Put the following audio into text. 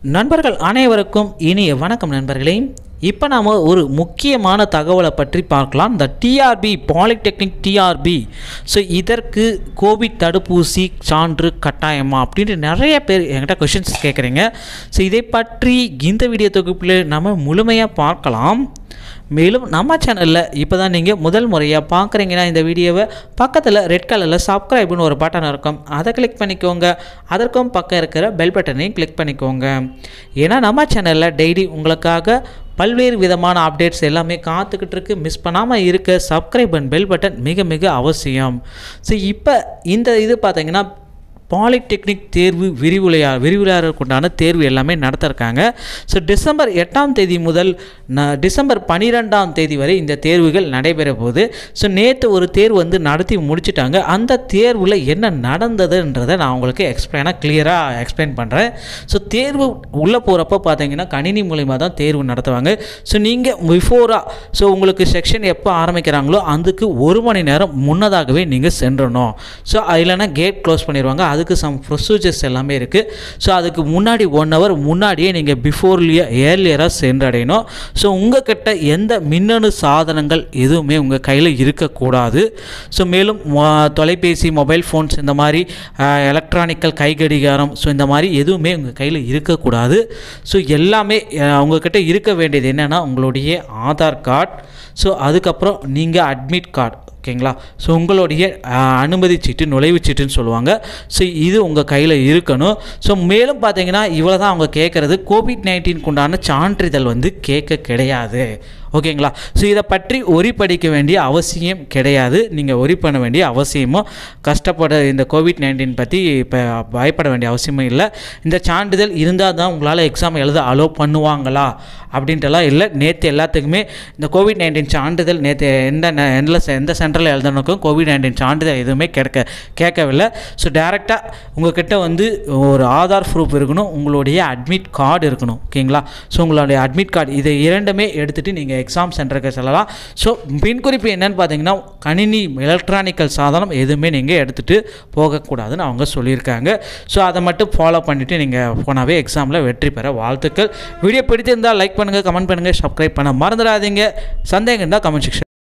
நண்பர்கள் அனைவருக்கும் இனிய வணக்கம் நண்பர்களே இப்போ நாம் ஒரு முக்கியமான தகவலை பற்றி பார்க்கலாம் இந்த டிஆர்பி பாலிடெக்னிக் டிஆர்பி ஸோ இதற்கு கோவிட் தடுப்பூசி சான்று கட்டாயமா அப்படின்ட்டு நிறைய பேர் என்கிட்ட கொஷின்ஸ் கேட்குறீங்க ஸோ இதை பற்றி இந்த வீடியோ தொகுப்பில் நம்ம முழுமையாக பார்க்கலாம் மேலும் நம்ம சேனலில் இப்போ தான் நீங்கள் முதல் முறையாக பார்க்குறீங்கன்னா இந்த வீடியோவை பக்கத்தில் ரெட் கலரில் சப்ஸ்கிரைப்னு ஒரு பட்டன் இருக்கும் அதை கிளிக் பண்ணிக்கோங்க அதற்கும் பக்கம் இருக்கிற பெல் பட்டனையும் கிளிக் பண்ணிக்கோங்க ஏன்னா நம்ம சேனலில் டெய்லி உங்களுக்காக பல்வேறு விதமான அப்டேட்ஸ் எல்லாமே காத்துக்கிட்டு இருக்கு மிஸ் பண்ணாமல் இருக்க சப்ஸ்கிரைப் அண்ட் பெல் பட்டன் மிக மிக அவசியம் ஸோ இப்போ இந்த இது பார்த்தீங்கன்னா பாலிடெக்னிக் தேர்வு விரிவுரையா விரிவுரையாளருக்குண்டான தேர்வு எல்லாமே நடத்திருக்காங்க ஸோ டிசம்பர் எட்டாம் தேதி முதல் ந டிசம்பர் பன்னிரெண்டாம் தேதி வரை இந்த தேர்வுகள் நடைபெற போகுது ஸோ நேற்று ஒரு தேர்வு வந்து நடத்தி முடிச்சிட்டாங்க அந்த தேர்வில் என்ன நடந்ததுன்றதை நான் உங்களுக்கு எக்ஸ்பிளைனாக கிளியராக எக்ஸ்பிளைன் பண்ணுறேன் ஸோ தேர்வு உள்ளே போகிறப்ப பார்த்தீங்கன்னா கணினி மூலிமா தான் தேர்வு நடத்துவாங்க ஸோ நீங்கள் பிஃபோராக ஸோ உங்களுக்கு செக்ஷன் எப்போ ஆரம்பிக்கிறாங்களோ அதுக்கு ஒரு மணி நேரம் முன்னதாகவே நீங்கள் சென்றணும் ஸோ இல்லைன்னா கேட் க்ளோஸ் பண்ணிடுவாங்க அதுக்கு சம் ப்ரொசீஜர்ஸ் எல்லாமே இருக்குது ஸோ அதுக்கு முன்னாடி ஒன் ஹவர் முன்னாடியே நீங்கள் பிஃபோர்லியே ஏர்லியராக சென்றடையணும் ஸோ உங்ககிட்ட எந்த மின்னணு சாதனங்கள் எதுவுமே உங்கள் கையில் இருக்கக்கூடாது ஸோ மேலும் மொ- தொலைபேசி மொபைல் ஃபோன்ஸ் இந்த மாதிரி எலக்ட்ரானிக்கல் கைகடிகாரம் ஸோ இந்த மாதிரி எதுவுமே உங்கள் கையில் இருக்கக்கூடாது ஸோ எல்லாமே அஹ், உங்ககிட்ட இருக்க வேண்டியது என்னென்னா உங்களுடைய ஆதார் கார்டு ஸோ அதுக்கப்புறம் நீங்கள் அட்மிட் கார்டு ஓகேங்களா ஸோ உங்களுடைய அஹ், அனுமதி சீட்டு நுழைவுச் சீட்டுன்னு சொல்லுவாங்க ஸோ இது உங்கள் கையில் இருக்கணும் ஸோ மேலும் பார்த்தீங்கன்னா இவ்வளோ தான் அவங்க கேட்குறது கோவிட் நைன்டீனுக்கு உண்டான சான்றிதழ் வந்து கேட்க கிடையாது ஓகேங்களா ஸோ இதை பற்றி ஒரி படிக்க வேண்டிய அவசியம் கிடையாது நீங்கள் ஒரி பண்ண வேண்டிய அவசியமும் கஷ்டப்பட இந்த கோவிட் நைன்டீன் பற்றி இப்போ பயப்பட வேண்டிய அவசியமும் இல்லை இந்த சான்றிதழ் இருந்தால் தான் உங்களால் எக்ஸாம் எழுத அலோவ் பண்ணுவாங்களா அப்படின்ட்டுலாம் இல்லை நேற்று எல்லாத்துக்குமே இந்த கோவிட் நைன்டீன் சான்றிதழ் நேற்று எந்த ந- எந்த செ- எந்த சென்டரில் எழுதணுக்கும் கோவிட் நைன்டீன் சான்றிதழ் எதுவுமே கிடைக்க கேட்கவில்லை ஸோ டேரெக்டாக உங்ககிட்ட வந்து ஒரு ஆதார் ப்ரூஃப் இருக்கணும் உங்களுடைய அட்மிட் கார்டு இருக்கணும் ஓகேங்களா ஸோ உங்களுடைய அட்மிட் கார்டு இதை இரண்டுமே எடுத்துகிட்டு நீங்கள் எக்ஸாம் சென்டருக்கு செல்லலாம் ஸோ பின்குறிப்பு என்னன்னு பார்த்தீங்கன்னா கணினி எலக்ட்ரானிக்கல் சாதனம் எதுவுமே நீங்கள் எடுத்துகிட்டு போகக்கூடாதுன்னு அவங்க சொல்லியிருக்காங்க ஸோ அதை மட்டும் ஃபாலோ பண்ணிவிட்டு நீங்கள் போனாவே எக்ஸாமில் வெற்றி பெற வாழ்த்துக்கள் வீடியோ பிடித்திருந்தால் லைக் பண்ணுங்கள் கமெண்ட் பண்ணுங்கள் சப்ஸ்கிரைப் பண்ண மறந்துடாதீங்க சந்தேகம் இருந்தால் கமெண்ட் செக்ஷன்